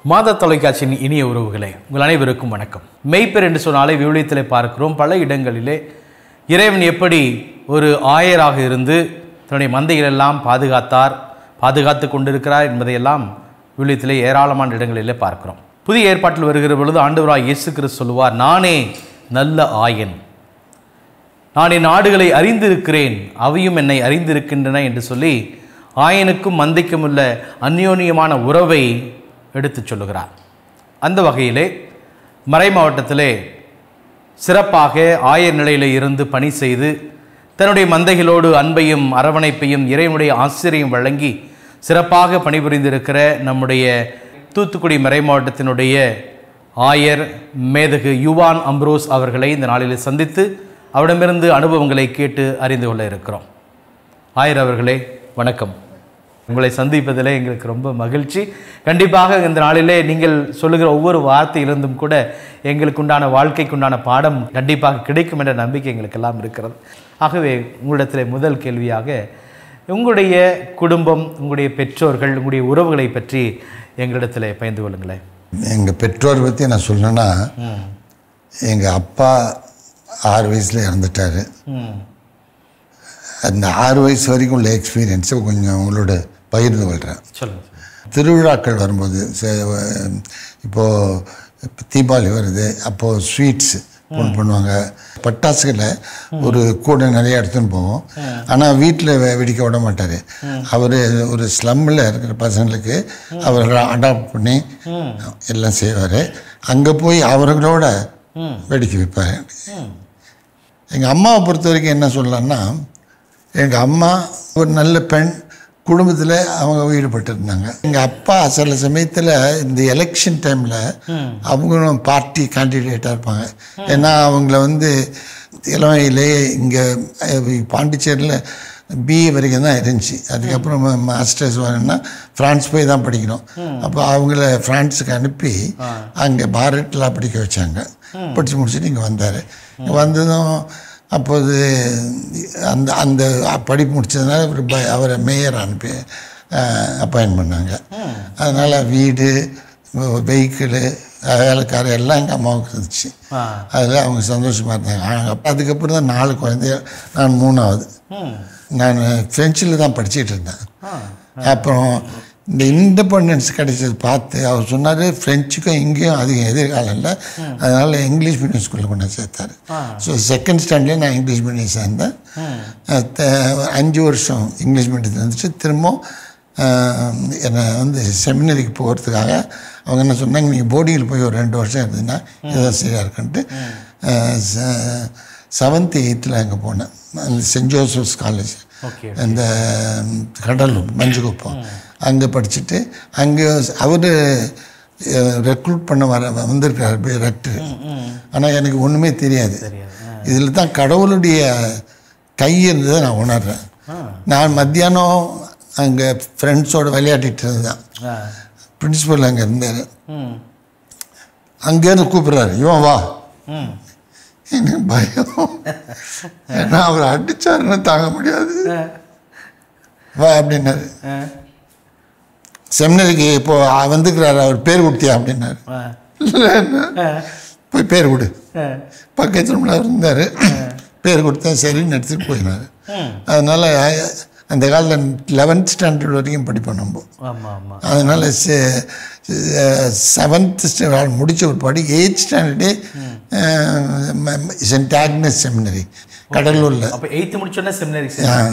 மாத தொலைக்காட்சியின் இனிய உறவுகளே உங்கள் அனைவருக்கும் வணக்கம் மெய்ப்பெர் என்று சொன்னாலே விவிலியத்திலே பார்க்கிறோம் பல இடங்களிலே இறைவன் எப்படி ஒரு ஆயராக இருந்து தன்னுடைய மந்தைகளெல்லாம் பாதுகாத்தார் பாதுகாத்து கொண்டிருக்கிறார் என்பதையெல்லாம் விவிலியத்திலே ஏராளமான இடங்களிலே பார்க்கிறோம் புதிய ஏற்பாட்டில் வருகிற பொழுது ஆண்டவராய் இயேசு கிறிஸ்து சொல்லுவார் நானே நல்ல ஆயன் நான் என் ஆடுகளை அறிந்திருக்கிறேன் அவையும் என்னை அறிந்திருக்கின்றன என்று சொல்லி ஆயனுக்கும் மந்தைக்கும் உள்ள அந்யோன்யமான உறவை எடுத்துச் சொல்லுகிறார் அந்த வகையிலே மறை மாவட்டத்திலே சிறப்பாக ஆயர் நிலையில் இருந்து பணி செய்து தன்னுடைய மந்தைகளோடு அன்பையும் அரவணைப்பையும் இறைவனுடைய ஆசிரியம் வழங்கி சிறப்பாக பணிபுரிந்திருக்கிற நம்முடைய தூத்துக்குடி மறை மாவட்டத்தினுடைய ஆயர் மேதகு யுவான் அம்ப்ரோஸ் அவர்களை இந்த நாளில் சந்தித்து அவரிடமிருந்து அனுபவங்களை கேட்டு அறிந்து கொள்ள இருக்கிறோம் ஆயர் அவர்களே வணக்கம் உங்களை சந்திப்பதிலே எங்களுக்கு ரொம்ப மகிழ்ச்சி கண்டிப்பாக இந்த நாளிலே நீங்கள் சொல்லுகிற ஒவ்வொரு வார்த்தையிலிருந்தும் கூட எங்களுக்கு உண்டான வாழ்க்கைக்குண்டான பாடம் கண்டிப்பாக கிடைக்கும் என்ற நம்பிக்கை எங்களுக்கெல்லாம் இருக்கிறது ஆகவே உங்களிடத்தில் முதல் கேள்வியாக உங்களுடைய குடும்பம் உங்களுடைய பெற்றோர்கள் உங்களுடைய உறவுகளை பற்றி எங்களிடத்தில் பயந்து கொள்ளுங்களேன் எங்கள் பெற்றோர் பற்றி நான் சொல்லணுன்னா எங்கள் அப்பா ஆறு வயசில் இறந்துட்டார் ம் அந்த ஆறு வயசு வரைக்கும் உள்ள எக்ஸ்பீரியன்ஸை கொஞ்சம் உங்களோட பகிர்ந்து கொள்கிறேன் சொல்லுங்கள் திருவிழாக்கள் வரும்போது ச- இப்போது தீபாவளி வருது அப்போது ஸ்வீட்ஸ் ஒன்று பண்ணுவாங்க பட்டாசுகளை ஒரு கூட நிறைய எடுத்துன்னு போவோம் ஆனால் வீட்டில் வெடிக்க விட மாட்டார் அவர் ஒரு ஸ்லம்மில் இருக்கிற பசங்களுக்கு அவர் அடாப்ட் பண்ணி எல்லாம் செய்வார் அங்கே போய் அவர்களோட வெடிக்க வைப்பார் எங்கள் அம்மாவை பொறுத்த வரைக்கும் என்ன சொல்லலாம்னா எங்கள் அம்மா ஒரு நல்ல பெண் குடும்பத்தில் அவங்க ஈடுபட்டிருந்தாங்க எங்கள் அப்பா சில சமயத்தில் இந்த எலெக்ஷன் டைமில் அவங்களும் பார்ட்டி கேண்டிடேட்டாக இருப்பாங்க ஏன்னா அவங்கள வந்து இளமையிலே இங்கே பாண்டிச்சேரியில் பிஏ வரைக்கும் தான் இருந்துச்சு அதுக்கப்புறம் மாஸ்டர்ஸ் வரணும்னா ஃப்ரான்ஸ் போய் தான் படிக்கணும் அப்போ அவங்கள ஃப்ரான்ஸுக்கு அனுப்பி அங்கே பாரட்டில் படிக்க வச்சாங்க படித்து முடிச்சுட்டு இங்கே வந்தார் வந்ததும் அப்போது அந்த அந்த படிப்பு முடிச்சதுனால இவர் ப- அவரை மேயர் அனுப்பி அப்பாயின் பண்ணாங்க அதனால் வீடு வெஹிக்கிளு வேலைக்காரர் எல்லாம் எங்கள் அம்மாவுக்கு இருந்துச்சு ஆ அதில் அவங்க சந்தோஷமாக இருந்தாங்க ஆ, அதுக்கப்புறம் தான் நாலு குழந்தைய நான் மூணாவது நான் ஃப்ரெஞ்சில் தான் படிச்சிட்டு இருந்தேன் அப்புறம் இந்த இண்டிபெண்டன்ஸ் கிடைச்சது பார்த்து அவர் சொன்னார் ஃப்ரெஞ்சுக்கும் இங்கேயும் அதிகம் எதிர்காலம் இல்லை அதனால் இங்கிலீஷ் மீடியம் ஸ்கூலில் கொண்டு வந்து சேர்த்தாரு ஸோ செகண்ட் ஸ்டாண்டர்ட்லேயே நான் இங்கிலீஷ் மீடியம் சேர்ந்தேன் அஹ் த- அஞ்சு வருஷம் இங்கிலீஷ் மீடியத்தில் இருந்துச்சு திரும்பவும் அஹ், என்னை வந்து செமினரிக்கு போகிறதுக்காக அவங்க என்ன சொன்னாங்க நீங்கள் போர்டிங்கில் போய் ஒரு ரெண்டு வருஷம் இருந்ததுன்னா இதுதான் சரியாக இருக்குன்ட்டு செவன்த்து எயித்தில் அங்கே போனேன் அந்த சென்ட் ஜோசப்ஸ் காலேஜ் ஓகே இந்த கடலூர் மஞ்சுகுப்பம் அங்கே படிச்சுட்டு அங்கே அவர் ரெக்ரூட் பண்ண வர வந்திருக்கார் ரெக்டர் ஆனால் எனக்கு ஒன்றுமே தெரியாது தெரியாது இதில் தான் கடவுளுடைய கை இருந்ததை நான் உணர்றேன் நான் மத்தியானம் அங்கே ஃப்ரெண்ட்ஸோடு விளையாடிட்டு இருந்தேன் ஆ பிரின்சிபல் அங்கே இருந்தார் ம் அங்கேருந்து கூப்பிட்றாரு இவன் வா ம் எனக்கு பயம் ஏன்னா அவர் அடிச்சாருன்னு தாங்க முடியாது வா அப்படின்னாரு ஆ செமினரிக்கு இப்போ வந்துக்கிறாரு அவர் பேர் கொடுத்தியா அப்படின்னாரு ஆ இல்லைன்னா போய் பேர் கொடு ஆ பக்கத்து ரூமில் இருந்தார் பேர் கொடுத்தேன் சரின்னு எடுத்துகிட்டு போயினார் அதனால் அந்த காலத்தில் லெவன்த் ஸ்டாண்டர்ட் வரைக்கும் படிப்போம் நம்ம ஆமாம் ஆமாம் அதனால் செவன்த் ஸ்டாண்டர்ட் முடிச்ச ஒரு படி எயித் ஸ்டாண்டர்டே சென்ட் ஆக்னஸ் செமினரி கடலூரில் அப்போ எயித்து முடிச்சோடனே செமினரி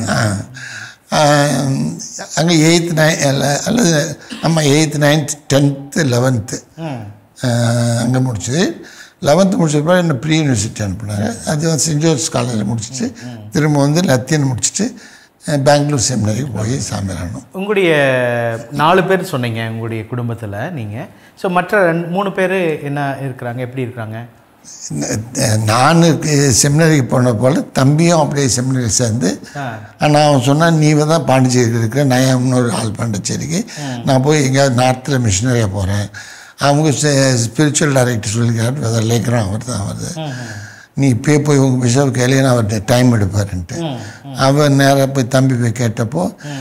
அங்கே எயித்து நைன் அல்லது நம்ம எயித்து நைன்த் டென்த்து லெவன்த்து ம் அங்கே முடிச்சது லெவன்த்து முடிச்சப்போ என்ன ப்ரீ யூனிவர்சிட்டி அனுப்புனாங்க அது வந்து சென்ட் ஜோர்ஜ் காலேஜில் முடிச்சிட்டு திரும்ப வந்து லத்தியன் முடிச்சுட்டு அஹ், பெங்களூர் செமினரிக்கு போய் சாமியாரணும் உங்களுடைய நாலு பேர் சொன்னீங்க உங்களுடைய குடும்பத்தில் நீங்கள் ஸோ மற்ற ரெண்டு மூணு பேர் என்ன இருக்கிறாங்க எப்படி இருக்கிறாங்க நான் செமினரிக்கு போன போல் தம்பியும் அப்படியே செமினரி சேர்ந்து ஆ ஆனால் அவன் சொன்னான் நீ தான் பாண்டிச்சேரிக்கு இருக்கிற நான் ஏன் இன்னொரு ஆள் பாண்டிச்சேரிக்கு நான் போய் எங்கேயாவது நார்த்தில் மிஷினரியாக போகிறேன் அவங்க ஸ்பிரிச்சுவல் டைரக்டர் சொல்லிக்கிறார் அதை லேக்கிறோம் அவர் தான் வருது நீ இப்பயே போய் உங்கள் பிஷப் கேள்வி அவர் டைம் எடுப்பாருன்ட்டு அவன் நேராக போய் தம்பி போய் கேட்டப்போ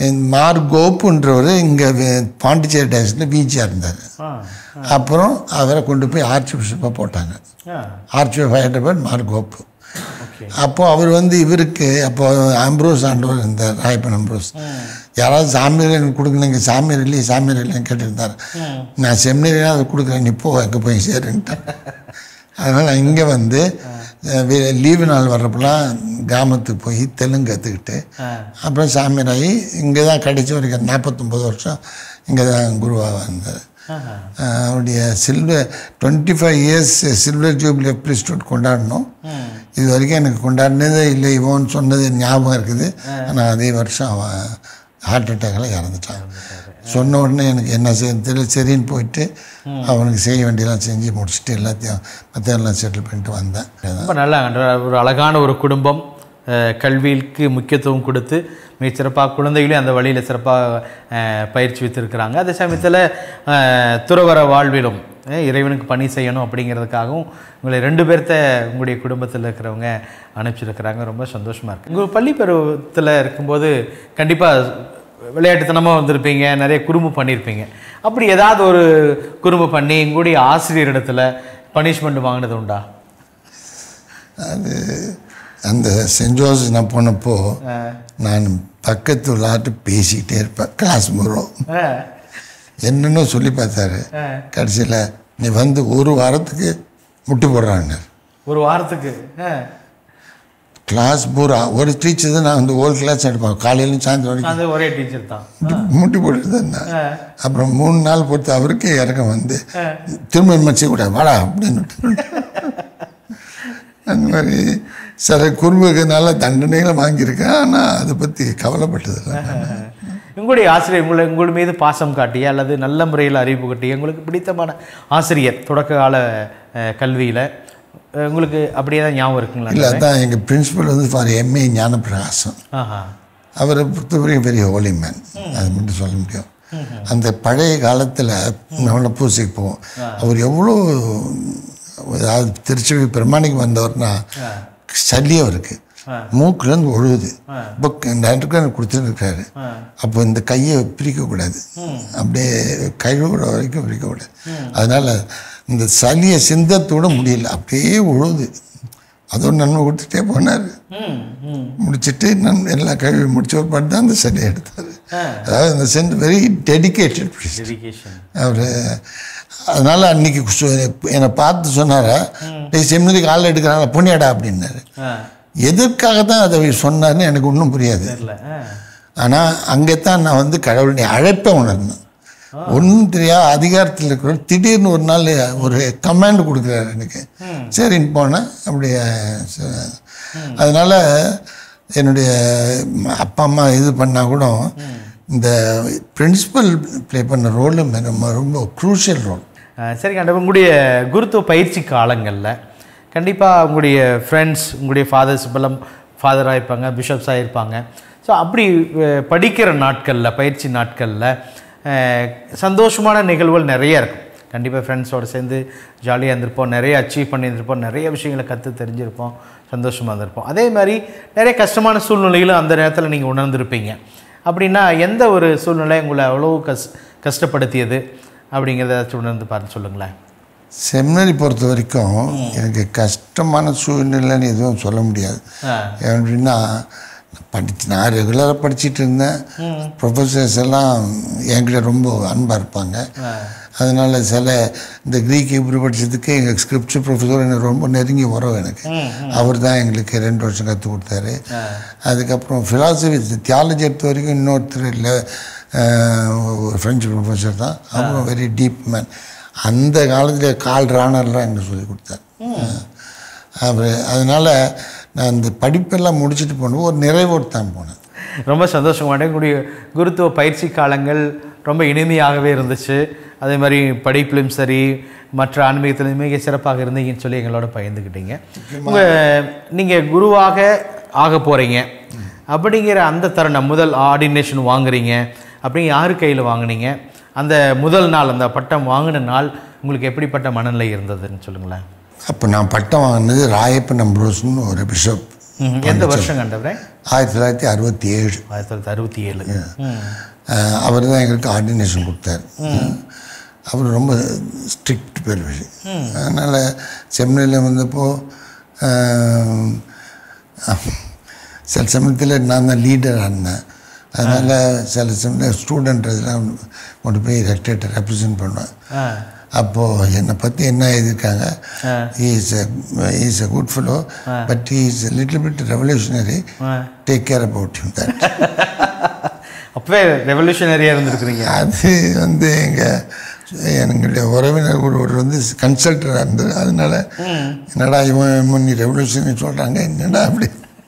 மார் கோப்புன்றவர் இங்கே பாண்டிச்சேரி டேஸில் வீச்சியாக இருந்தார் ஆ அப்புறம் அவரை கொண்டு போய் ஆர்ச்சி பிஷப்பாக போட்டாங்க ஆ ஆர்ச்சி ஆஃப் ஹைதராபாத் மார் கோப்பு ஓகே அப்போ அவர் வந்து இவருக்கு அப்போ ஆம்ப்ரோஸ் ஆண்டவர் இருந்தார் ராயப்பன் ஆம்ப்ரோஸ் யாராவது சாமியார் எனக்கு கொடுக்கணுங்க சாமியார் இல்லையே சாமியார் இல்லைன்னு கேட்டிருந்தார் நான் செமினரியாக அதை கொடுக்குறேன் நீ போ அங்கே போய் சேருன்ட்டேன் அதனால் இங்கே வந்து லீவு நாள் வர்றப்பெல்லாம் கிராமத்துக்கு போய் தெலுங்கு கற்றுக்கிட்டு ஆ அப்புறம் சாமியார் ஆகி இங்கே தான் கடைசி வரைக்கும் நாற்பத்தொம்பது வருஷம் இங்கே தான் குருவாக வந்தார் ஆஹா. ஆஹ் அவருடைய silver twenty five years silver jubilee of priesthood கொண்டாடணும் இது வரைக்கும் எனக்கு கொண்டாடினதே இல்லை இவன் சொன்னது ஞாபகம் இருக்குது ஆனால் அதே வருஷம் அவன் ஹார்ட் அட்டாக்கில் இறந்துட்டான் சொன்ன உடனே எனக்கு என்ன செய்யறது தெரியல சரின்னு போயிட்டு அவனுக்கு செய்ய வேண்டியெல்லாம் செஞ்சு முடிச்சுட்டு எல்லாத்தையும் மற்றெல்லாம் செட்டில் பண்ணிட்டு வந்தேன் ரொம்ப நல்லா ஒரு அழகான ஒரு குடும்பம் அஹ், கல்விக்கு முக்கியத்துவம் கொடுத்து மிக சிறப்பாக குழந்தைகளையும் அந்த வழியில் சிறப்பாக அஹ், பயிற்சி வைத்திருக்கிறாங்க அதே சமயத்தில் அஹ், துறவற வாழ்விலும் அஹ், இறைவனுக்கு பணி செய்யணும் அப்படிங்கிறதுக்காகவும் உங்களை ரெண்டு பேர்த்த உங்களுடைய குடும்பத்தில் இருக்கிறவங்க அனுப்பிச்சிருக்கிறாங்க ரொம்ப சந்தோஷமாக இருக்குது உங்கள் பள்ளி பருவத்தில் இருக்கும்போது கண்டிப்பாக விளையாட்டுத்தனமாக வந்திருப்பீங்க நிறைய குறும்பு பண்ணியிருப்பீங்க அப்படி ஏதாவது ஒரு குறும்பு பண்ணி உங்களுடைய ஆசிரியரிடத்துல பனிஷ்மெண்ட் வாங்கினது உண்டா அது அந்த சென்ட் ஜோசப் நான் போனப்போ நான் பக்கத்து விளாட்டு பேசிக்கிட்டே இருப்பேன் கிளாஸ் முறம் ஆ என்னன்னு சொல்லி பார்த்தாரு கடைசியில் நீ வந்து ஒரு வாரத்துக்கு முட்டி போடுறாங்க ஒரு வாரத்துக்கு ஆ. கிளாஸ் பூரா ஒரு டீச்சர் தான் நான் வந்து ஓல்டு கிளாஸ் எடுப்பேன் காலையிலும் சாயந்தரம் வரைக்கும் அது ஒரே டீச்சர் தான் முட்டி- முட்டி போட்டுட்டு தான் இருந்தேன். அப்புறம் மூணு நாள் பொறுத்து அவருக்கே இறக்கம் வந்து திரும்ப மச்சி கூட வாடா அப்படின்னு அந்த மாதிரி சில குறும்புக்குனால தண்டனைகளை வாங்கியிருக்கேன் ஆனால் அதை பற்றி கவலைப்பட்டதில்லை உங்களுடைய ஆசிரியர் உங்களை உங்கள் மீது பாசம் காட்டிய அல்லது நல்ல முறையில் அறிவிப்பு காட்டிய உங்களுக்கு பிடித்தமான ஆசிரியர் தொடக்க கால கல்வியில் உங்களுக்கு அப்படியே தான் ஞாபகம் இருக்குங்களா இல்லை அதான் எங்கள் பிரின்சிபல் வந்து ஃபார் எம்ஏ ஞானப்பிரகாசம் ஆஹா அவரை பொறுத்தவரைக்கும் பெரிய ஹோலி மேன் அது மட்டும் சொல்ல முடியும் அந்த பழைய காலத்தில் நம்மளை பூசைக்கு போவோம் அவர் எவ்வளோ அதாவது திருச்சி பிரமாணிக்கு வந்தவர்னா சளி அவருக்கு மூக்குலேருந்து ஒழுகுது புக் இந்த அண்டர்கிரவுண்ட் கொடுத்துருக்காரு அப்போ இந்த கையை பிரிக்கக்கூடாது அப்படியே கழுவுற வரைக்கும் பிரிக்கக்கூடாது அதனால் இந்த சளியை சிந்தத்தோட முடியல அப்படியே உழுவுது அதோட நன்மை கொடுத்துட்டே போனார் ம் ம் முடிச்சிட்டு நான் எல்லாம் கழுவி முடிச்ச ஒரு பாட்டு தான் அந்த சட்டையை எடுத்தார் அதாவது அந்த சென்ட் வெரி டெடிக்கேட்டட் டெடிகேஷன் அவர் அதனால் அன்னைக்கு சு- என்னை பார்த்து சொன்னாரா டேய் செமினரிக்கு ஆள் எடுக்கிறாங்க புண்ணியடா அப்படின்னாரு ஆ எதற்காக தான் அதை சொன்னார்னு எனக்கு ஒன்றும் புரியாது தெரியல ஆ ஆனால் அங்கே தான் நான் வந்து கடவுளுடைய அழைப்பை உணர்ந்தேன் ஒன்றும் தெரியாத அதிகாரத்தில் இருக்கிற திடீர்னு ஒரு நாள் ஒரு கமாண்ட் கொடுக்குறாரு எனக்கு சரின்னு போனேன் அப்படியே ச- அதனால் என்னுடைய ம- அப்பா அம்மா இது பண்ணால் கூட இந்த பிரின்சிபல் ப்ளே பண்ண ரோல் ரொம்ப ரொம்ப க்ரூஷியல் ரோல் அஹ் சரி கண்டிப்பாக உங்களுடைய குருத்துவ பயிற்சி காலங்களில் கண்டிப்பாக உங்களுடைய ஃப்ரெண்ட்ஸ் உங்களுடைய ஃபாதர்ஸ் இப்பெல்லாம் ஃபாதராக இருப்பாங்க பிஷப்ஸாக இருப்பாங்க ஸோ அப்படி அஹ், படிக்கிற நாட்களில் பயிற்சி நாட்களில் அஹ், சந்தோஷமான நிகழ்வுகள் நிறைய இருக்கும் கண்டிப்பாக ஃப்ரெண்ட்ஸோடு சேர்ந்து ஜாலியாக இருந்திருப்போம் நிறைய அச்சீவ் பண்ணியிருந்திருப்போம் நிறைய விஷயங்களை கற்று தெரிஞ்சிருப்போம் சந்தோஷமாக இருந்திருப்போம் அதே மாதிரி நிறைய கஷ்டமான சூழ்நிலைகளும் அந்த நேரத்தில் நீங்கள் உணர்ந்திருப்பீங்க அப்படின்னா எந்த ஒரு சூழ்நிலை உங்களை அவ்வளோ கஷ் கஷ்டப்படுத்தியது அப்படிங்கிறத ஏதாச்சும் உணர்ந்து பார்த்து சொல்லுங்களேன் செமினரி பொறுத்த வரைக்கும் எனக்கு கஷ்டமான சூழ்நிலைன்னு எதுவும் சொல்ல முடியாது ஆ எப்படின்னா படிச்சு நான் ரெகுலராக படிச்சுட்டு இருந்தேன் ப்ரொஃபஸர்ஸ் எல்லாம் என்கிட்ட ரொம்ப அன்பாக இருப்பாங்க அதனால் சில இந்த க்ரீக் ஹீப்ரு படிச்சதுக்கு எங்கள் ஸ்கிரிப்சர் ப்ரொஃபஸர் எனக்கு ரொம்ப நெருங்கி உறவு எனக்கு அவர் தான் எங்களுக்கு ரெண்டு வருஷம் கற்றுக் கொடுத்தாரு அதுக்கப்புறம் ஃபிலாசபி தியாலஜி எடுத்த வரைக்கும் இன்னொருத்தர் இல்லை ஒரு ஃப்ரெஞ்சு ப்ரொஃபஸர் தான் அப்புறம் வெரி டீப் மேன் அந்த காலத்தில் கால் ராணர்லாம் எங்களுக்கு சொல்லி கொடுத்தாரு அப்புறம் அதனால் நான் இந்த படிப்பெல்லாம் முடிச்சுட்டு போனது ஒரு நிறைவோடு தான் போனேன் ரொம்ப சந்தோஷமாக உங்களுடைய குருத்துவ பயிற்சி காலங்கள் ரொம்ப இனிமையாகவே இருந்துச்சு அதே மாதிரி படிப்பிலும் சரி மற்ற ஆன்மீகத்திலும் மிக சிறப்பாக இருந்தீங்கன்னு சொல்லி எங்களோட பகிர்ந்துக்கிட்டீங்க உங்கள் நீங்கள் குருவாக ஆக போகிறீங்க அப்படிங்கிற அந்த தருணம் முதல் ஆர்டினேஷன் வாங்குறீங்க அப்படிங்க யார் கையில் வாங்குனீங்க அந்த முதல் நாள் அந்த பட்டம் வாங்கின நாள் உங்களுக்கு எப்படிப்பட்ட மனநிலை இருந்ததுன்னு சொல்லுங்களேன் அப்போ நான் பட்டம் வாங்கினது ராயப்பன் அம்ப்ரோஸ்னு ஒரு பிஷப் ம், எந்த வருஷம் கண்டவரே ஆயிரத்தி தொள்ளாயிரத்தி அறுபத்தி ஏழு ஆயிரத்தி தொள்ளாயிரத்தி அறுபத்தி ஏழு ம் அவர் தான் எங்களுக்கு ஆர்டினேஷன் கொடுத்தாரு அவர் ரொம்ப ஸ்ட்ரிக்ட் பெருவழி அதனால் செமினியில் வந்தப்போ ஆஹ், சில சமயத்தில் நான் தான் லீடராக இருந்தேன் அதனால் சில சமயத்தில் ஸ்டூடெண்ட் இதெல்லாம் கொண்டு போய் ரெக்டரேட்டை ரெப்ரசன்ட் பண்ணுவேன் ஆ அப்போது என்னை பற்றி என்ன எழுதியிருக்காங்க is is a good fellow but is little bit revolutionary ah take care about him that அப்பவே ரெவல்யூஷனரியாக இருந்திருக்கிறீங்க அது வந்து எங்கள் எங்களுடைய உறவினர் ஒருவர் வந்து கன்சல்டராக இருந்தது அதனால என்னடா இவன் இவன் நீ ரெவல்யூஷன் சொல்கிறாங்க என்னடா அப்படி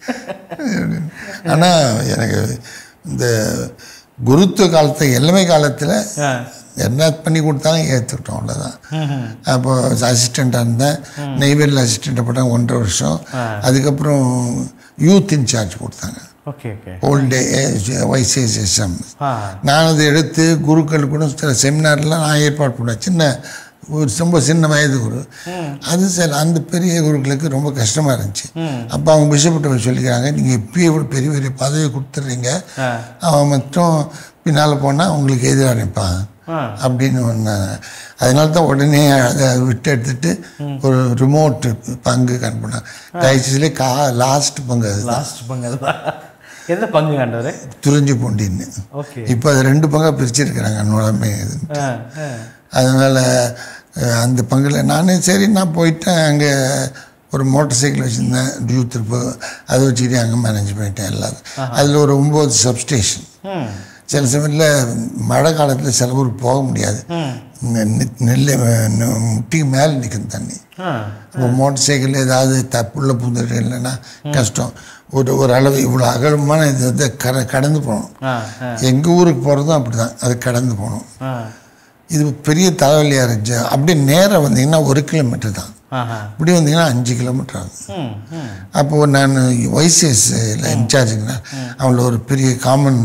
ஆனால் எனக்கு இந்த குருத்துவ காலத்தை எல்லாமே காலத்தில் ஆ என்ன பண்ணி கொடுத்தாலும் ஏற்றுக்கிட்டோம் அவ்வளோதான் அப்போ அசிஸ்டண்ட்டாக இருந்தேன் நெய்வேலியில் அசிஸ்டண்ட்டாக போட்டாங்க ஒன்றரை வருஷம் அதுக்கப்புறம் யூத் இன்சார்ஜ் கொடுத்தாங்க ஓகே ஓகே ஓல்டு ஏஜ் வைசேஷம் ஆ நான் அதை எடுத்து குருக்கள் கூட சில செமினார்லாம் நான் ஏற்பாடு பண்ணுவேன் சின்ன ஒரு ரொம்ப சின்ன வயது குரு அது சில அந்த பெரிய குருக்களுக்கு ரொம்ப கஷ்டமாக இருந்துச்சு அப்போ அவங்க பிஷப்கிட்ட போய் சொல்லிக்கிறாங்க நீங்கள் இப்பயே இவ்வளோ பெரிய பெரிய பதவி கொடுத்துட்றீங்க ஆ. அவன் மட்டும் பின்னால் போனால் உங்களுக்கு எதிராக நிற்பான் ஆ அப்படின்னு ஒன்றாங்க அதனால தான் உடனே அதை விட்டு எடுத்துட்டு ஒரு ரிமோட் பங்கு கண்பினாங்க தயவுசெய்து கா லாஸ்ட் பங்கு அது லாஸ்ட் பங்கு அதுதான் எந்த பங்கு ஆண்டவரே துறிஞ்சு பூண்டின்னு ஓகே இப்போ அது ரெண்டு பங்காக பிரிச்சிருக்கிறாங்க நுழமை இது ஆ ஆ அதனால் அஹ், அந்த பங்கில் நானே சரி நான் போயிட்டேன் அங்கே ஒரு மோட்டார் சைக்கிள் வச்சுருந்தேன் டியூ திருப்பு அதை வச்சுக்கிட்டு அங்கே மேனேஜ் பண்ணிட்டேன் எல்லாரும் அதில் ஒரு ஒம்பது சப்ஸ்டேஷன் ம் சில சமயத்தில் மழை காலத்தில் சில ஊருக்கு போக முடியாது நெ- நெ- நெல் நெ- முட்டிக்கு மேலே நிற்கும் தண்ணி ஆ அப்போ மோட்டர் சைக்கிள் ஏதாவது தப்புள்ள புந்துட்டு இல்லைன்னா கஷ்டம் ஒரு ஒரு அளவு இவ்வளோ அகலமான இது வந்து கட கடந்து போகணும் ஆ ஆ எங்கள் ஊருக்கு போகிறதும் அப்படி தான் அது கடந்து போகணும் ஆ இது பெரிய தலைவலியாக இருந்துச்சு அப்படியே நேராக வந்தீங்கன்னா ஒரு கிலோமீட்டர் தான் ஆஹா இப்படி வந்தீங்கன்னா அஞ்சு கிலோமீட்டர் ஆகும் ம் ம் அப்போது நான் ஒய்சிஎஸ்ல இன்சார்ஜுங்கன்னா அவங்கள ஒரு பெரிய காமன்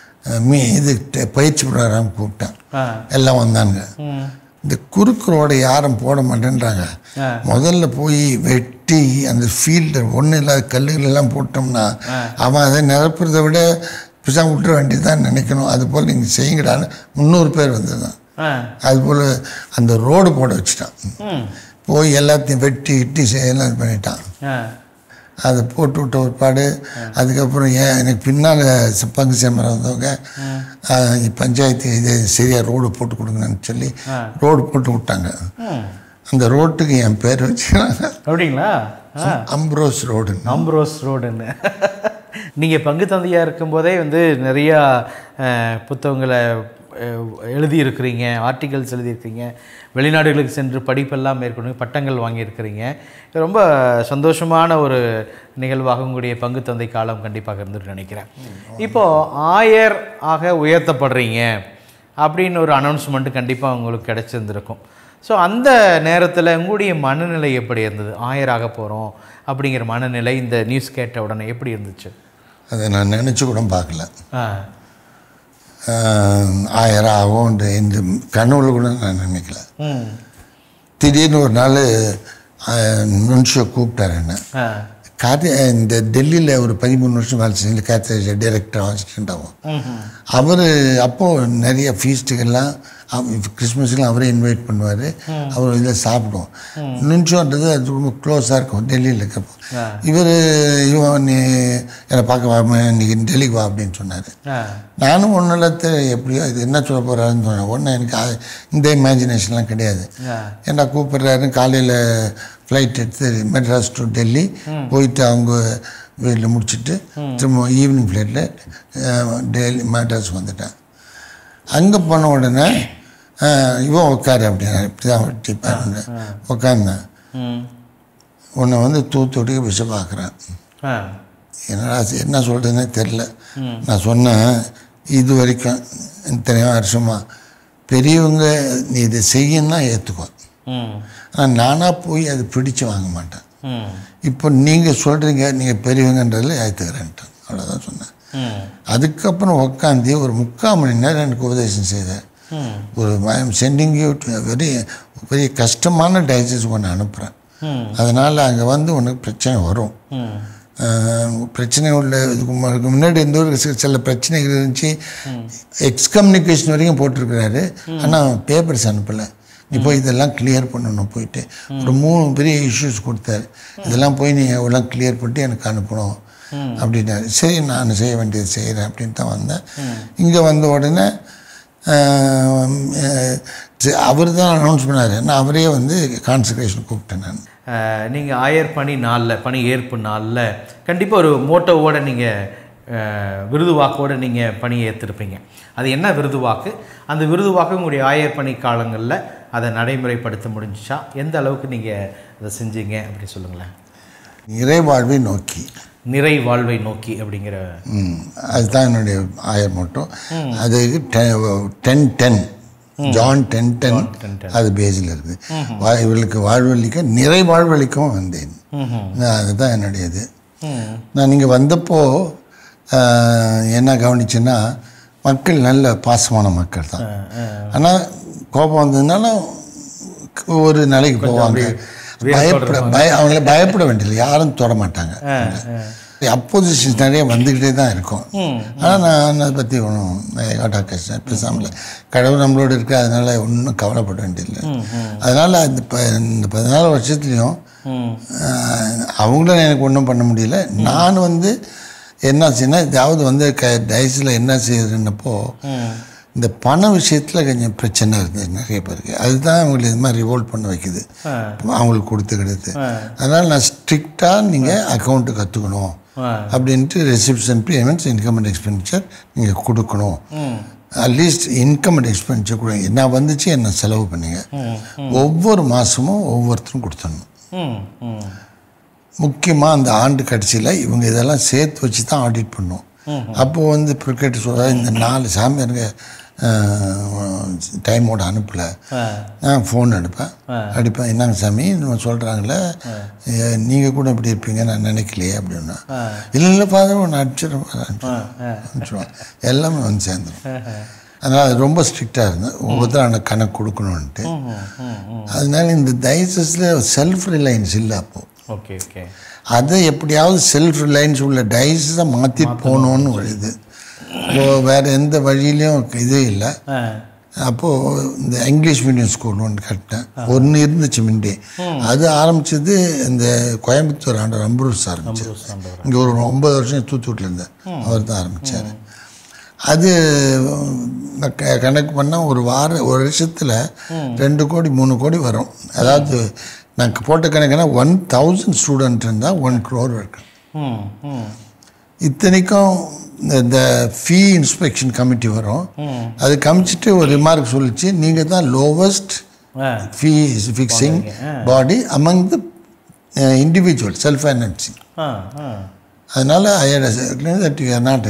மீ இது ட- பயிற்சி ப்ரோக்ராம் கூப்பிட்டேன் ஆ எல்லாம் வந்தாங்க ம் இந்த குறுக்கு ரோடை யாரும் போட மாட்டேன்றாங்க ஆ. முதல்ல போய் வெட்டி அந்த ஃபீல்டு ஒன்றும் இல்லாத கல்லுகள் எல்லாம் போட்டோம்னா அவன் அதை நிரப்புறதை விட பிசாம விட்டுற வேண்டியதுதான் நினைக்கணும் அது போல் நீங்கள் செய்யுங்கடான்னு முந்நூறு பேர் வந்ததுதான் ஆ அதுபோல் அந்த ரோடு போட வச்சுட்டான் ம் போய் எல்லாத்தையும் வெட்டி இட்டி செ- எல்லாம் இது பண்ணிட்டான் ஆ அதை போட்டு விட்ட ஒருபாடு அதுக்கப்புறம் ஏன் எனக்கு பின்னால் பங்கு சேமரம் வந்தவங்க ஆஹ், பஞ்சாயத்து இது சரியாக ரோடு போட்டு கொடுங்கன்னு சொல்லி ரோடு போட்டு விட்டாங்க ம் அந்த ரோட்டுக்கு என் பேர் வச்சுக்கிறாங்க அப்படிங்களா ஆ அம்ப்ரோஸ் ரோடுன்னு ஆம்ப்ரோஸ் ரோடுன்னு நீங்கள் பங்கு தந்தையாக இருக்கும்போதே வந்து நிறையா அஹ், புத்தகங்களை அஹ், எழுதியிருக்கிறீங்க ஆர்டிகல்ஸ் எழுதியிருக்கிறீங்க வெளிநாடுகளுக்கு சென்று படிப்பெல்லாம் மேற்கொண்டு பட்டங்கள் வாங்கியிருக்கிறீங்க இது ரொம்ப சந்தோஷமான ஒரு நிகழ்வாக உங்களுடைய பங்கு தந்தை காலம் கண்டிப்பாக இருந்துட்டு நினைக்கிறேன் இப்போது ஆயர் ஆக உயர்த்தப்படுறீங்க அப்படின்னு ஒரு அனௌன்ஸ்மெண்ட் கண்டிப்பாக உங்களுக்கு கிடைச்சிருந்திருக்கும் ஸோ அந்த நேரத்தில் உங்களுடைய மனநிலை எப்படி இருந்தது ஆயராக போகிறோம் அப்படிங்கிற மனநிலை இந்த நியூஸ் கேட்ட உடனே எப்படி இருந்துச்சு அதை நான் நினச்சி கூட பார்க்கல ஆ ஆஹ், ஆயிரம் ஆகும்ன்ற இந்த கனவுல கூட நான் நினைக்கல ம் திடீர்னு ஒரு நாள் நுன்ஷோ கூப்பிட்டாரு என்ன ஆ கார்த்தி இந்த டெல்லியில் ஒரு பதிமூணு வருஷம் வேலை செஞ்சு கார்த்தி டைரக்டர் அசிஸ்டண்ட் ஆகும் ம்ஹும். அவர் அப்போது நிறைய ஃபீஸ்ட்டுகள்லாம் கிறிஸ்மஸ்லாம் அவரே இன்வைட் பண்ணுவார் அவர் இதில் சாப்பிடுவோம் நுஞ்சோன்றது அது ரொம்ப க்ளோஸாக இருக்கும் டெல்லியில் இருக்கப்போ ஆ. இவர் இவன் நீ என்னை பார்க்க வாமா இன்னைக்கு டெல்லிக்கு வா அப்படின்னு சொன்னார் ஆ நானும் ஒன்றும் இல்லை எப்படியோ இது என்ன சொல்ல போகிறாருன்னு சொன்னேன் ஒன்றும் எனக்கு அது- இந்த இமேஜினேஷன்லாம் கிடையாது ஆ என்ன கூப்பிட்றாரு காலையில் ஃப்ளைட் எடுத்து மெட்ராஸ் டு டெல்லி போயிட்டு அவங்க வீட்டில் முடிச்சுட்டு திரும்ப ஈவினிங் ஃப்ளைட்டில் டெல்லி மெட்ராஸ் வந்துட்டேன் அங்கே போன உடனே அஹ், இவன் உட்காரு அப்படின்னா இப்படி தான் வெட்டி பாருங்க உட்காந்தேன் ம் உன்னை வந்து தூத்துக்குடிக்கு விஷ பார்க்குறேன் ஆ என்னடா இது- என்ன சொல்கிறதுனே தெரில நான் சொன்னேன் இது வரைக்கும் இத்தனை வருஷமா பெரியவங்க நீ இதை செய்யணும்னா ஏற்றுக்கோ ம் ஆனால் நானாக போய் அதை பிடிச்சு வாங்க மாட்டேன் ம் இப்போ நீங்கள் சொல்கிறீங்க நீங்கள் பெரியவங்கன்றதில் ஏற்றுக்கிறேன்ட்டேன் அவ்வளோதான் சொன்னேன் ம் அதுக்கப்புறம் உட்காந்து ஒரு முக்கால் மணி நேரம் எனக்கு உபதேசம் செய்தார் ம் ஒரு I am sending you very பெரிய கஷ்டமான டைஜஸ் ஒன்று அனுப்புகிறேன் ம் அதனால் அங்கே வந்து உனக்கு பிரச்சனை வரும் ம் அஹ், பிரச்சனை உள்ள இதுக்கு மு- இதுக்கு முன்னாடி எந்த ஒரு சி- சில பிரச்சனைகள் இருந்துச்சு எக்ஸ்கம்யூனிகேஷன் வரைக்கும் போட்டிருக்கிறாரு ஆனால் பேப்பர்ஸ் அனுப்பலை இப்போ இதெல்லாம் கிளியர் பண்ணணும் போயிட்டு ஒரு மூணு பெரிய இஷ்யூஸ் கொடுத்தாரு இதெல்லாம் போய் நீ எவ்வளோ கிளியர் பண்ணிட்டு எனக்கு அனுப்பணும் அப்படின்னாரு சரி நான் செய்ய வேண்டியது செய்கிறேன் அப்படின்ட்டு தான் வந்தேன் இங்கே வந்த உடனே அவர் தான் அனௌன்ஸ் பண்ணார் நான் அவரே வந்து கான்சன்ட்ரேஷன் கூப்பிட்டேன் நான் நீங்கள் ஆயர் பணி நாளில் பணி ஏற்பு நாளில் கண்டிப்பாக ஒரு மோட்டோவோட நீங்கள் விருது வாக்கோடு நீங்கள் பணி ஏற்றிருப்பீங்க அது என்ன விருது வாக்கு அந்த விருது வாக்கு உங்களுடைய ஆயர் பணி காலங்களில் அதை நடைமுறைப்படுத்த முடிஞ்சுச்சா எந்த அளவுக்கு நீங்கள் அதை செஞ்சீங்க அப்படி சொல்லுங்களேன் இறைவாழ்வை நோக்கி நிறை வாழ்வை நோக்கி அப்படிங்கிற ம், அதுதான் என்னுடைய ஆயர் மட்டும் அது ten ten John ten ten அது பேஸில் இருக்குது வா இவர்களுக்கு வாழ்வழிக்க நிறை வாழ்வழிக்கவும் வந்தேன் நான் அதுதான் என்னுடைய இது நான் இங்கே வந்தப்போ ஆஹ், என்ன கவனிச்சேன்னா மக்கள் நல்ல பாசமான மக்கள் தான் ஆனால் கோபம் வந்ததுனால ஒரு நிலைக்கு போவாங்க பயப்பட பய அவங்கள பயப்பட வேண்டியதில்லை யாரும் தொட மாட்டாங்க அப்போசிஷன்ஸ் நிறைய வந்துக்கிட்டே தான் இருக்கும் ஆனால் நான் அதை பற்றி ஒன்றும் காட்டா கஷ்டம் பேசாமல் கடவுள் நம்மளோட இருக்கு அதனால ஒன்றும் கவலைப்பட வேண்டியதில்லை அதனால் அந்த ப இந்த பதினாலு வருஷத்துலேயும் அவங்களும் எனக்கு ஒன்றும் பண்ண முடியல நான் வந்து என்ன செய்யணும் ஏதாவது வந்து க டைஸில் என்ன செய்யுதுன்னப்போ இந்த பண விஷயத்தில் கொஞ்சம் பிரச்சனை இருந்தது நிறைய பேருக்கு அதுதான் அவங்களுக்கு இது மாதிரி ரிவோல்ட் பண்ண வைக்குது அவங்களுக்கு கொடுத்துக்கிடுது அதனால் நான் ஸ்ட்ரிக்டாக நீங்கள் அக்கௌண்ட்டு கற்றுக்கணும் அப்படின்ட்டு reception payments income and expenditure நீங்கள் கொடுக்கணும் அட்லீஸ்ட் இன்கம் அண்ட் எக்ஸ்பெண்டிச்சர் கொடுங்க என்ன வந்துச்சு என்ன செலவு பண்ணீங்க ஒவ்வொரு மாதமும் ஒவ்வொருத்தரும் கொடுத்துடணும் ம் ம் முக்கியமாக அந்த ஆண்டு கடைசியில் இவங்க இதெல்லாம் சேர்த்து வச்சு தான் ஆடிட் பண்ணும் அப்போது வந்து ப்ரிக்கெட் சொல்ல இந்த நாலு சாமியாருங்க டைமோட அனுப்பலை நான் ஃபோன் அனுப்பேன் அடிப்பேன் என்னங்க சாமி நம்ம சொல்கிறாங்களே நீங்கள் கூட இப்படி இருப்பீங்க நான் நினைக்கலையே அப்படின்னா இல்லை இல்லை ஃபாதர் ஒன்று அனுப்பிச்சிடுறேன் அனுப்பிச்சிடுவேன் எல்லாமே வந்து சேர்ந்துடும் அதனால் அது ரொம்ப ஸ்ட்ரிக்டாக இருந்தேன் ஒவ்வொருத்தரும் கணக்கு கொடுக்கணுன்ட்டு அதனால இந்த டைசஸில் செல்ஃப் ரிலையன்ஸ் இல்லை அப்போது ஓகே ஓகே அதை எப்படியாவது செல்ஃப் ரிலையன்ஸ் உள்ள டைஸை மாற்றிட்டு போகணுன்னு ஒரு இது இப்போ வேறு எந்த வழியிலையும் இதே இல்லை ஆ அப்போது இந்த இங்கிலீஷ் மீடியம் ஸ்கூல் ஒன்று கட்டினேன் ஒன்று இருந்துச்சு முன்னே அது ஆரம்பிச்சது இந்த கோயம்புத்தூர் ஆண்டவர் அம்பரூஸ் ஆரம்பிச்சது ஆண்டவர். இங்கே ஒரு ஒன்பது வருஷம் தூத்துக்குடியில் இருந்தேன் அவர் தான் ஆரம்பித்தார் அது நான் க- கணக்கு பண்ணால் ஒரு வார ஒரு வருஷத்தில் ரெண்டு கோடி மூணு கோடி வரும் அதாவது நான் போட்ட கணக்குனா ஒன் தௌசண்ட் ஸ்டூடெண்ட் இருந்தால் ஒன் க்ரோர் இருக்கு ம் ம் இத்தனைக்கும் இந்த- இந்த ஃபீ இன்ஸ்பெக்ஷன் கமிட்டி வரும் அது காமிச்சிட்டு ஒரு ரிமார்க் சொல்லிச்சு நீங்கள் தான் lowest ah fee fixing body among the individual self financing ah ah அதனால் தட் யூ ஆர் நாட்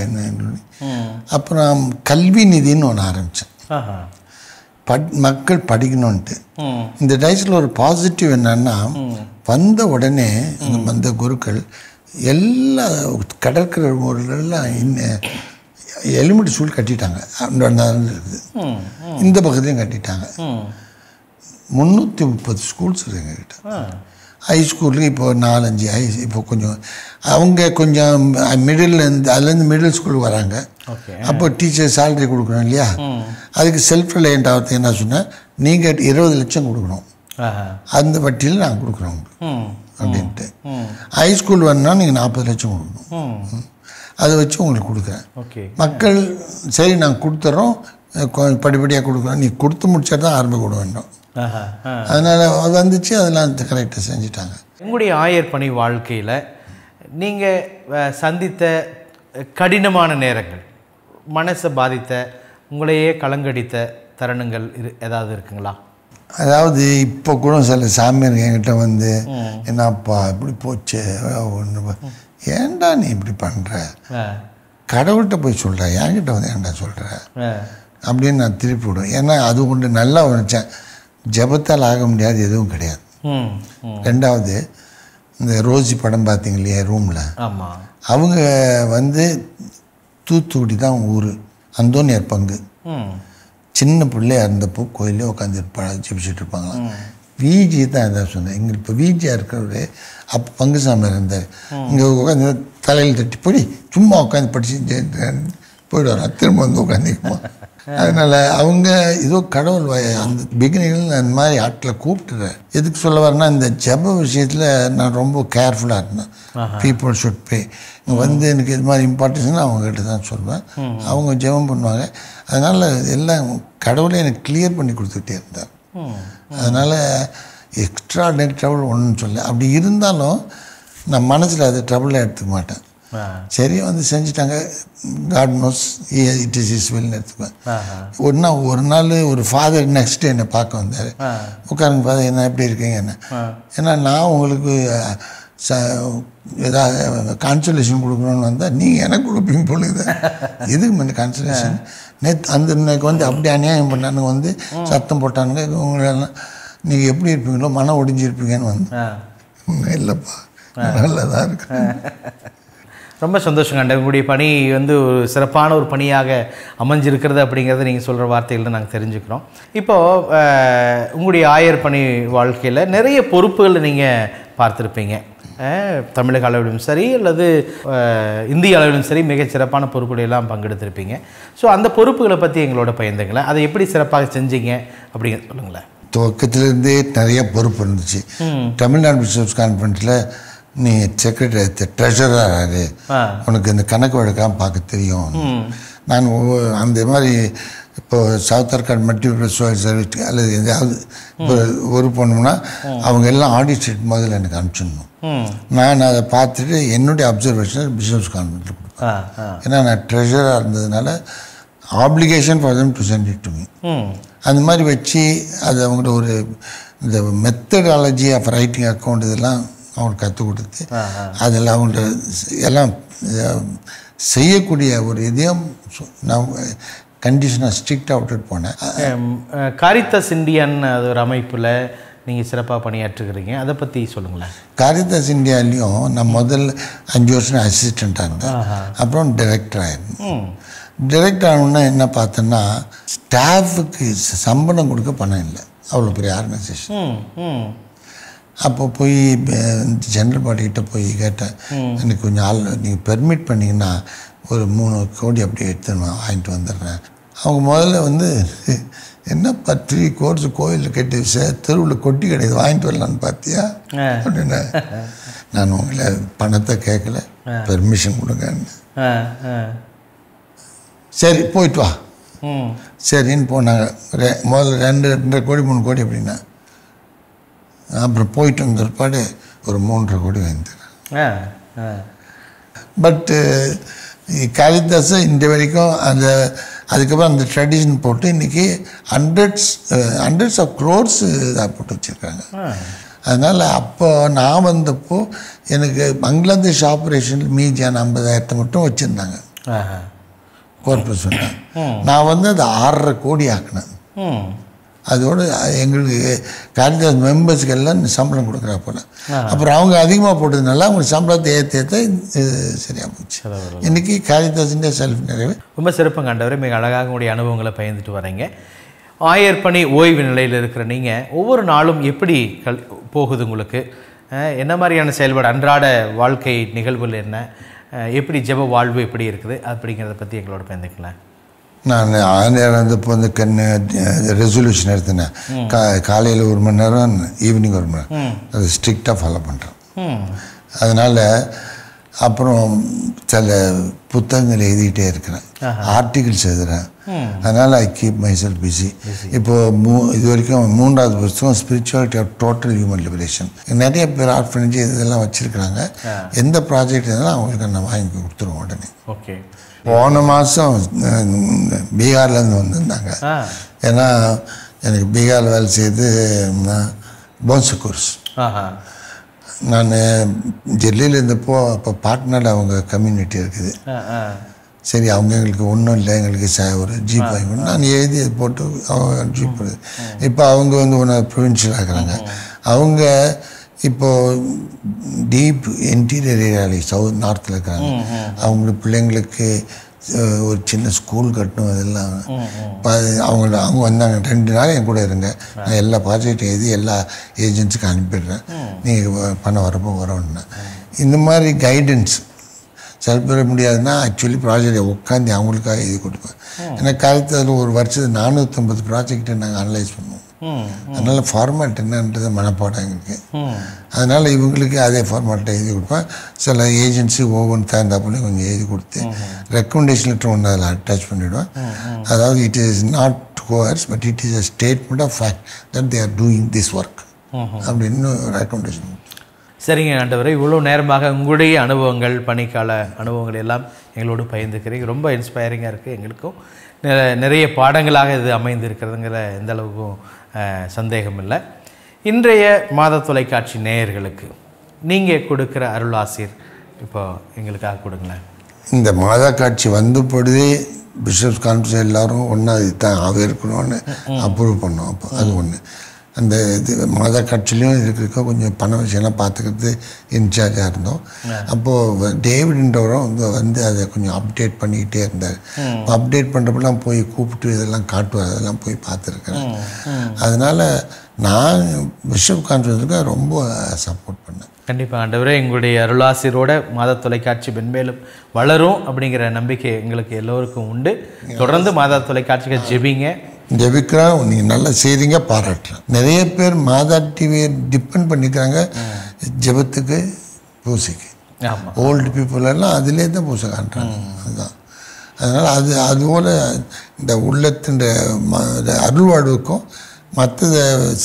அப்புறம் கல்வி நிதின்னு ஒன்று ஆரம்பித்தேன் ஆஹா பட் மக்கள் படிக்கணுன்ட்டு ம் இந்த டைஸில் ஒரு பாசிட்டிவ் என்னன்னா வந்த உடனே அந்த அந்த குருக்கள் எல்லா கடற்கரை ஊர்களெல்லாம் இன்னும் எலிமெண்ட் ஸ்கூல் கட்டிட்டாங்க அந்த அந்த இருக்குது ம் இந்த பக்கத்துலையும் கட்டிட்டாங்க ம் முந்நூற்றி முப்பது ஸ்கூல்ஸ் இருக்கு எங்ககிட்ட ஆ ஹை ஸ்கூலுக்கு இப்போ நாலஞ்சு ஹை இப்போ கொஞ்சம் அவங்க கொஞ்சம் மிடில் இருந்து அதுலேருந்து மிடில் ஸ்கூல் வராங்க ஓகே அப்போ டீச்சர் சேலரி கொடுக்கணும் இல்லையா அதுக்கு செல்ஃப் ரிலையண்ட் ஆகிறது என்ன சொன்னேன் நீங்கள் இருபது லட்சம் கொடுக்கணும் ஆஹா அந்த வட்டியில் நான் கொடுக்குறேன் உங்களுக்கு ம் அப்படின்ட்டு ம் ஹை ஸ்கூல் வேணும்னா நீங்கள் நாற்பது லட்சம் கொடுக்கணும் ம் அதை வச்சு உங்களுக்கு கொடுக்குறேன் ஓகே மக்கள் சரி நான் கொடுத்துட்றோம் கொ- படிப்படியாக கொடுக்குறோம் நீ கொடுத்து முடிச்சா தான் ஆரம்பிக்க விட வேண்டும் ஆஹா ஆ அதனால் அது வந்துச்சு அதெல்லாம் கரெக்டாக செஞ்சுட்டாங்க உங்களுடைய ஆயர் பணி வாழ்க்கையில் நீங்கள் சந்தித்த கடினமான நேரங்கள் மனசை பாதித்த உங்களையே கலங்கடித்த தருணங்கள் இரு ஏதாவது இருக்குங்களா அதாவது இப்போ கூட சில சாமியார் என்கிட்ட வந்து என்னப்பா இப்படி போச்சு ஒன்று ஏன்டா நீ இப்படி பண்ணுற ஆ கடவுள்கிட்ட போய் சொல்கிற என்கிட்ட வந்து ஏன்டா சொல்கிற ஆ அப்படின்னு நான் திருப்பி விடுவேன் ஏன்னா அது ஒன்று நல்லா நினச்சேன் ஜெபத்தால் ஆக முடியாது எதுவும் கிடையாது ம் ம் ரெண்டாவது இந்த ரோஜி படம் பார்த்தீங்க இல்லையா ரூமில் ஆமாம் அவங்க வந்து தூத்துக்குடி தான் ஊர் அந்தோனியார் பங்கு ம் சின்ன பிள்ளையா இருந்தப்போ கோயிலே உட்காந்துருப்பாங்க ஜெபிச்சுட்டு இருப்பாங்களாம் விஜி தான் இதான் சொன்னேன் இங்கே இப்போ விஜியாக இருக்கிறவரு அப்போ பங்குசாமி இருந்தார் இங்கே உட்காந்து தலையில் தட்டி போய் சும்மா உட்காந்து படிச்சு போயிடுவார் திரும்ப வந்து உட்காந்துக்குமா அதனால் அவங்க ஏதோ கடவுள் வ- அந்த பிகினிங்கில் அந்த மாதிரி ஆட்களை கூப்பிட்டுறேன் எதுக்கு சொல்ல வரேன்னா இந்த ஜெப விஷயத்தில் நான் ரொம்ப கேர்ஃபுல்லாக இருந்தேன் பீப்புள் ஷுட் பே இங்கே வந்து எனக்கு இது மாதிரி இம்பார்ட்டன்ஸ்னால் அவங்ககிட்ட தான் சொல்வேன் அவங்க ஜெபம் பண்ணுவாங்க அதனால் எல்லாம் கடவுளே எனக்கு கிளியர் பண்ணி கொடுத்துட்டே இருந்தார் அதனால் எக்ஸ்ட்ரா டெட் ட்ரபிள் ஒன்றும் சொல்ல அப்படி இருந்தாலும் நான் மனசில் அது ட்ரபிளாக எடுத்துக்க மாட்டேன் ஆ சரி வந்து செஞ்சுட்டாங்க god knows it is is வெல்னு எடுத்துக்குவேன் ஒரு நாள் ஒரு நாள் ஒரு ஃபாதர் நெக்ஸ்ட் டே என்னை பார்க்க வந்தார் ஆ. உட்காருங்க ஃபாதர் என்ன எப்படி இருக்கீங்க என்ன ஏன்னா நான் உங்களுக்கு அஹ், ச ஏதாவது கான்சலேஷன் கொடுக்கணும்னு வந்தால் நீங்கள் எனக்கு கொடுப்பீங்க பொழுது எதுக்கு முன்ன கான்சலேஷன் நேற்று அந்த இன்னைக்கு வந்து அப்படி அநியாயம் பண்ணானுங்க வந்து சத்தம் போட்டானுங்க உங்களெல்லாம் நீங்கள் எப்படி இருப்பீங்களோ மனம் ஒடிஞ்சிருப்பீங்கன்னு வந்து ஆ ஒன்றும் இல்லைப்பா நல்லா தான் இருக்கு ரொம்ப சந்தோஷம் கண்ட உங்களுடைய பணி வந்து ஒரு சிறப்பான ஒரு பணியாக அமைஞ்சிருக்கிறது அப்படிங்கிறத நீங்கள் சொல்கிற வார்த்தைகள் நாங்கள் தெரிஞ்சுக்கிறோம் இப்போது அஹ், உங்களுடைய ஆயர் பணி வாழ்க்கையில் நிறைய பொறுப்புகளை நீங்கள் பார்த்துருப்பீங்க அஹ், தமிழக அளவிலும் சரி அல்லது அஹ், இந்திய அளவிலும் சரி மிகச் சிறப்பான பொறுப்புகளை எல்லாம் பங்கெடுத்திருப்பீங்க ஸோ அந்த பொறுப்புகளை பற்றி எங்களோட பகிர்ந்துங்களேன் அதை எப்படி சிறப்பாக செஞ்சீங்க அப்படிங்கிறத சொல்லுங்களேன் துவக்கத்திலேருந்தே நிறைய பொறுப்பு இருந்துச்சு தமிழ்நாடு பிசினஸ் கான்ஃபரன்ஸில் நீ செக்ரட்டரி ட்ரெஷராக ஆறு ஆ உனக்கு இந்த கணக்கு வழக்காக பார்க்க தெரியும் நான் ஒவ்வொரு- அந்த மாதிரி இப்போ south Arcot multiple soil service அல்லது எதாவது இப்போ ஒரு போனோம்னா அவங்க எல்லாம் ஆடிட் ஷீட் முதல்ல எனக்கு அனுப்பிச்சிடணும் ம் நான் அதை பார்த்துட்டு என்னுடைய அப்சர்வேஷனை பிஸ்னஸ் கான்ஃபரன்ஸில் கொடுப்பேன் ஆ ஆ ஏன்னா நான் ட்ரெஷராக இருந்ததுனால application for them to send it to me ம் அந்த மாதிரி வச்சு அது அவங்கள்ட்ட ஒரு இந்த மெத்தடாலஜி ஆஃப் ரைட்டிங் அக்கௌண்ட் இதெல்லாம் அவங்களுக்கு கற்றுக் கொடுத்து அதில் அவங்கள்ட்ட எல்லாம் அஹ், செய்யக்கூடிய ஒரு இதையும் சொ- நான் கண்டிஷனாக ஸ்ட்ரிக்டாக விட்டுட்டு போனேன் காரித்தஸ் இந்தியன் அது ஒரு அமைப்பில் நீங்கள் சிறப்பாக பணியாற்றுக்கிறீங்க அதை பற்றி சொல்லுங்களேன் காரிதாஸ் இந்தியாலையும் நான் முதல்ல அஞ்சு வருஷம் அசிஸ்டண்ட்டாக இருந்தேன் அப்புறம் டைரக்டர் ஆயிருந்தேன் ம் டைரக்டர் ஆகணுன்னா என்ன பார்த்தேன்னா ஸ்டாஃபுக்கு சம்பளம் கொடுக்க பணம் இல்லை அவ்வளோ பெரிய ஆர்கனைசேஷன் ம் ம் அப்போ போய் ஜென்ரல் பாடிக்கிட்ட போய் கேட்டேன் எனக்கு கொஞ்சம் ஆள் நீங்கள் பெர்மிட் பண்ணிங்கன்னா ஒரு மூணு கோடி அப்படியே எடுத்து நான் வாங்கிட்டு வந்துடுறேன் அவங்க முதல்ல வந்து என்ன பத்து கோர்ஸ் கோயிலில் கட்டி சே- தெருவில் கொட்டி கிடையாது வாங்கிட்டு வரலான்னு பார்த்தியா ஆ. அப்படின்னு நான் உங்களை பணத்தை கேட்கல பெர்மிஷன் கொடுங்கன்னு ஆ ஆ சரி போயிட்டு வா ம் சரின்னு போனாங்க ரெ- முதல்ல ரெண்டு ரெண்டரை கோடி மூணு கோடி அப்படின்னா அப்புறம் போயிட்டு வந்த பிற்பாடு ஒரு மூன்றரை கோடி வாங்கித்தரேன் ஆ ஆ பட்டு காளிதாஸை இந்த வரைக்கும் அந்த அதுக்கப்புறம் அந்த ட்ரெடிஷன் போட்டு இன்றைக்கி ஹண்ட்ரட்ஸ் ஹண்ட்ரட்ஸ் ஆஃப் க்ரோர்ஸ் இதாக போட்டு வச்சுருக்காங்க அதனால் அப்போ நான் வந்தப்போ எனக்கு பங்களாதேஷ் ஆப்ரேஷன் மீதியான ஐம்பதாயிரத்தை மட்டும் வச்சுருந்தாங்க ஆஹா கோர்பரேஷன் நான் வந்து அதை ஆறரை கோடி ஆக்கினேன் ம் அதோடு எங்களுக்கு காரிதாஸ் மெம்பர்ஸ்க்கு எல்லாம் சம்பளம் கொடுக்குறா போல அப்புறம் அவங்க அதிகமாக போட்டதுனால அவங்க சம்பளத்தை ஏற்ற ஏற்ற இது சரியாக போச்சு இன்றைக்கி காரிதாஸிൻ്റെ செல்ஃப் நிறைவு ரொம்ப சிறப்பு கண்டவரை மிக அழகாக உங்களுடைய அனுபவங்களை பயந்துட்டு வரீங்க ஆயர் பணி ஓய்வு நிலையில் இருக்கிற நீங்கள் ஒவ்வொரு நாளும் எப்படி கல் போகுது உங்களுக்கு அஹ், என்ன மாதிரியான செயல்பாடு அன்றாட வாழ்க்கை நிகழ்வுகள் என்ன அஹ், எப்படி ஜெப வாழ்வு எப்படி இருக்குது அப்படிங்கிறத பற்றி எங்களோட பயந்துக்கலாம் நான் ஆந்திரா வந்தப்போ வந்து கண்ணு ரெசல்யூஷன் எடுத்தேன் கா காலையில் ஒரு மணி நேரம் ஈவினிங் ஒரு மணி நேரம் அதை ஸ்ட்ரிக்டாக ஃபாலோ பண்ணுறேன் ம் அதனால் அப்புறம் சில புத்தகங்கள் எழுதிக்கிட்டே இருக்கிறேன் ஆர்டிகிள்ஸ் எழுதுகிறேன் அதனால் I keep my self busy இப்போது மூ இது வரைக்கும் மூன்றாவது புத்தகம் spirituality of total human liberation நிறைய பேர் ஆர்ஃபனேஜ் இதெல்லாம் வச்சுருக்கிறாங்க எந்த ப்ராஜெக்ட் இருந்தாலும் அவங்களுக்கு நான் வாங்கி கொடுத்துருவோம் உடனே ஓகே போன மாதம் பீகார்லேருந்து வந்திருந்தாங்க ஆ ஏன்னா எனக்கு பீகார் வேலை செய்து போன்சு கோர்ஸ் ஆஹா நான் டெல்லியில் இருந்தப்போ அப்போ பாட்னால அவங்க கம்யூனிட்டி இருக்குது ஆ ஆ சரி அவங்க எங்களுக்கு ஒன்றும் இல்லை எங்களுக்கு ச ஒரு ஜீப் வாங்கி கொடு. நான் எழுதி அது போட்டு அவங்க ஜீப் இப்போ அவங்க வந்து ஒன்று ப்ரொவின்ஷியல் ஆக்குறாங்க அவங்க இப்போது டீப் இன்டீரியர் ஏரியாவில் சவுத் நார்த்தில் இருக்கிறாங்க அவங்களுக்கு பிள்ளைங்களுக்கு அஹ், ஒரு சின்ன ஸ்கூல் கட்டணும் அதெல்லாம் இப்போ அவங்க அவங்க வந்தாங்க ரெண்டு நாள் என் கூட இருங்க நான் எல்லா ப்ராஜெக்ட் எழுதி எல்லா ஏஜென்ட்ஸுக்கும் அனுப்பிடுறேன் நீங்கள் பணம் வரப்போ வரோன்னு இந்த மாதிரி கைடன்ஸ் சில பேர் முடியாதுன்னா ஆக்சுவலி ப்ராஜெக்டை உட்காந்து அவங்களுக்காக எழுதி கொடுப்பேன் ஏன்னா காலத்தில் ஒரு வருஷத்துக்கு நானூற்றம்பது ப்ராஜெக்டை நாங்கள் அனலைஸ் பண்ணுவோம் ம் அதனால் ஃபார்மேட் என்னன்றது மனப்பாடம் எங்களுக்கு அதனால் இவங்களுக்கு அதே ஃபார்மேட்டில் எழுதி கொடுப்பேன் சில ஏஜென்சி ஒவ்வொன்று தகுந்தாப்புல கொஞ்சம் எழுதி கொடுத்து ரெக்கமெண்டேஷன் லெட்டர் ஒன்று அதில் அட்டாச் பண்ணிவிடுவேன் அதாவது it is not course but it is a statement of fact that they are doing this work அப்படின்னு ரெக்கமெண்டேஷன் சரிங்க ஆண்டவரே இவ்வளோ நேரமாக உங்களுடைய அனுபவங்கள் பணிக்கால அனுபவங்கள் எல்லாம் எங்களோடு பகிர்ந்துக்கிறீங்க ரொம்ப இன்ஸ்பைரிங்காக இருக்குது எங்களுக்கும் நிற- நிறைய பாடங்களாக இது அமைந்திருக்கிறதுங்கிற எந்த அளவுக்கும் அஹ், சந்தேகம் இல்லை இன்றைய மாத தொலைக்காட்சி நேயர்களுக்கு நீங்கள் கொடுக்குற அருளாசிர் இப்போ எங்களுக்காக கொடுங்களேன் இந்த இந்த மாதா காட்சி வந்த பொழுதே பிஷப்ஸ் கான்ஃபரன்ஸ் எல்லாரும் ஒன்றா இதுதான் ஆக இருக்கணும்னு அப்ரூவ் பண்ணோம் அப்போ அது ஒன்று அந்த இது மாதா காட்சிலையும் இருக்கிற கொஞ்சம் பண விஷயம்லாம் பார்த்துக்கிறது இன்சார்ஜாக இருந்தோம் அப்போது டேவிட்ன்றவரும் வந்து வந்து அதை கொஞ்சம் அப்டேட் பண்ணிக்கிட்டே இருந்தார் அப்டேட் பண்ணுறப்பெல்லாம் போய் கூப்பிட்டு இதெல்லாம் காட்டுவார் அதெல்லாம் போய் பார்த்துருக்குறேன் அதனால் நான் பிஷப் கான்ஃபரன்ஸுக்கு ரொம்ப சப்போர்ட் பண்ணேன் கண்டிப்பாக ஆண்டவரே எங்களுடைய அருளாசிரோட மாத தொலைக்காட்சி மென்மேலும் வளரும் அப்படிங்கிற நம்பிக்கை எங்களுக்கு எல்லோருக்கும் உண்டு தொடர்ந்து மாத தொலைக்காட்சிகள் ஜெபிங்க ஜெபிக்கிறா நீங்கள் நல்லா செய்கிறீங்க பாராட்டுறேன் நிறைய பேர் மாதா டிவியை டிபெண்ட் பண்ணிக்கிறாங்க ஜெபத்துக்கு பூசைக்கு ஆமாம் ஓல்டு பீப்புள் எல்லாம் அதிலே தான் பூசை காட்டுறாங்க அதுதான் அதனால் அது அதுபோல் இந்த உள்ளத்தின் ம- அருள்வாழ்வுக்கும் மற்ற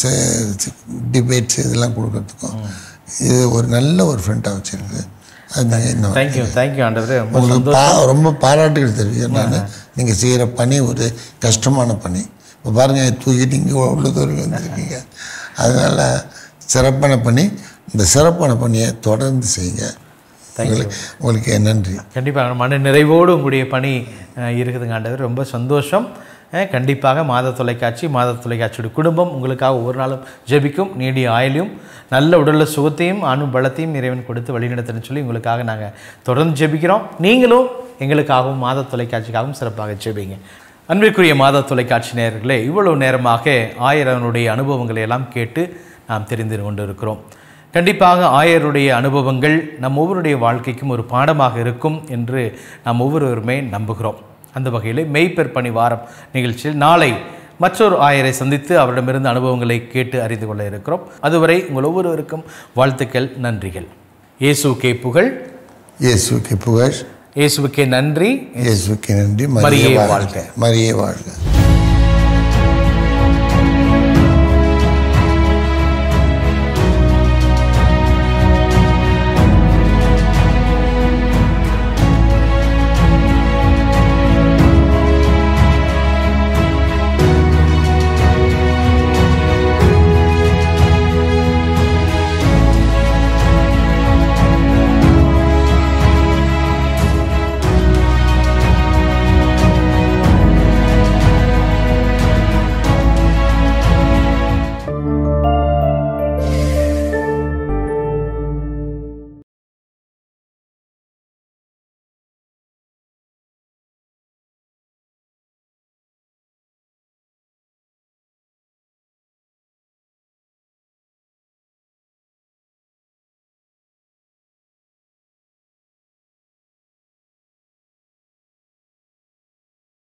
டிபேட்ஸ் இதெல்லாம் கொடுக்கறதுக்கும் இது ஒரு நல்ல ஒரு ஃப்ரெண்டாக வச்சுருக்கு அது நீங்கள் இன்னும் தேங்க்யூ தேங்க்யூ ஆண்டவரே ரொம்ப உங்களுக்கு பா ரொம்ப பாராட்டுகள் தெரியும் நான் நீங்கள் செய்கிற பணி ஒரு கஷ்டமான பணி இப்போ பாருங்கள் தூக்கிட்டு இங்கே அவ்வளோ தூரம் வந்திருக்கீங்க அதனால் சிறப்பான பணி இந்த சிறப்பான பணியை தொடர்ந்து செய்யுங்க உங்களுக்கு உங்களுக்கு என் நன்றி கண்டிப்பாக மன நிறைவோடு உங்களுடைய பணி அஹ், இருக்குதுங்க ஆண்டவர் ரொம்ப சந்தோஷம் அஹ், கண்டிப்பாக மாத தொலைக்காட்சி மாத தொலைக்காட்சியோட குடும்பம் உங்களுக்காக ஒவ்வொரு நாளும் ஜெபிக்கும் நீடிய ஆயுளையும் நல்ல உடல்ல சுகத்தையும் ஆணும் பலத்தையும் இறைவன் கொடுத்து வழிநடத்தணும்னு சொல்லி உங்களுக்காக நாங்கள் தொடர்ந்து ஜெபிக்கிறோம் நீங்களும் எங்களுக்காகவும் மாத தொலைக்காட்சிக்காகவும் சிறப்பாக ஜெபிங்க அன்பிற்குரிய மாத தொலைக்காட்சி நேயர்களே இவ்வளவு நேரமாக ஆயிரவனுடைய அனுபவங்களை எல்லாம் கேட்டு நாம் தெரிந்து கொண்டு இருக்கிறோம் கண்டிப்பாக ஆயருடைய அனுபவங்கள் நம் ஒவ்வொருடைய வாழ்க்கைக்கும் ஒரு பாடமாக இருக்கும் என்று நாம் ஒவ்வொருவருமே நம்புகிறோம் அந்த வகையில் மெய்ப்பெர் பணி வாரம் நிகழ்ச்சியில் நாளை மற்றொரு ஆயரை சந்தித்து அவரிடமிருந்து அனுபவங்களை கேட்டு அறிந்து கொள்ள இருக்கிறோம் அதுவரை உங்கள் ஒவ்வொருவருக்கும் வாழ்த்துக்கள் நன்றிகள் இயேசுக்கே புகழ் இயேசுக்கு புகழ் இயேசுவுக்கே நன்றி இயேசுக்கு நன்றி மரியே மரியே வாழ்க. வாழ்க மரியே வாழ்க